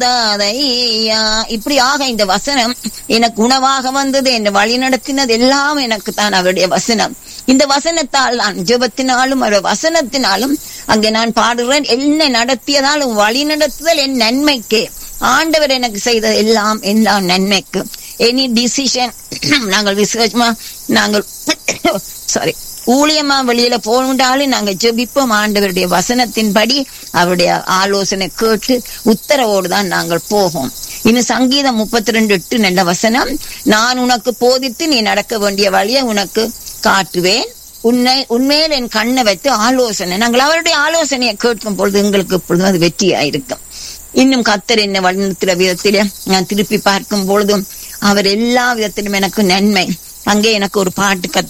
நடத்தாதையா இப்படியாக இந்த வசனம் எனக்கு உணவாக வந்தது என்னை வழி நடத்தினது எல்லாம் எனக்கு தான் அவருடைய வசனம் இந்த வசனத்தால் நான் ஜெபத்தினாலும் அவருடைய வசனத்தினாலும் அங்கே நான் பாடுகிறேன் என்னை நடத்தியதாலும் வழி நடத்துதல் என் நன்மைக்கு ஆண்டவர் எனக்கு செய்தது எல்லாம் எல்லாம் நன்மைக்கு எனி டிசிஷன் நாங்கள் விசேஷமா நாங்கள் சாரி ஊழியமா வெளியில போகணுன்றாலும் நாங்க ஜெபிப்போம் ஆண்டவருடைய வசனத்தின்படி அவருடைய ஆலோசனை கேட்டு உத்தரவோடு தான் நாங்கள் போவோம் இன்னும் சங்கீதம் முப்பத்தி ரெண்டு எட்டு நல்ல வசனம் நான் உனக்கு போதித்து நீ நடக்க வேண்டிய வழியை உனக்கு காட்டுவேன் உன்னை உண்மையில் என் கண்ணை வைத்து ஆலோசனை நாங்கள் அவருடைய ஆலோசனையை கேட்கும் பொழுது எங்களுக்கு இப்பொழுது அது வெற்றியாயிருக்கும் இன்னும் கத்தர் என்ன வழிநடத்துகிற விதத்திலே நான் திருப்பி பார்க்கும் பொழுதும் அவர் எல்லா விதத்திலும் எனக்கு நன்மை அங்கே எனக்கு ஒரு பாட்டு கத்தர்